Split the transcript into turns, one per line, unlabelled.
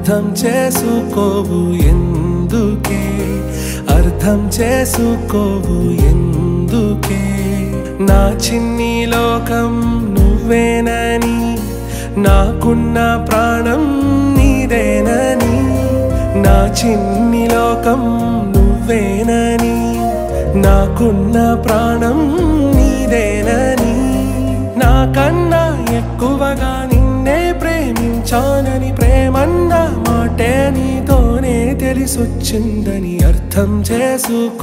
అర్థం చేసుకోవు ఎందుకే అర్థం చేసుకోవు ఎందుకే నా చిన్ని లోకం నువ్వేనని నాకున్న ప్రాణం నీదేనని నా చిన్ని లోకం నువ్వేనని నాకున్న ప్రాణం నీదేనని నాకన్నా ఎక్కువగా నిన్నే ప్రేమించానని ప్రేమన్న మాటే నీతోనే తెలిసొచ్చిందని అర్థం చేసుకో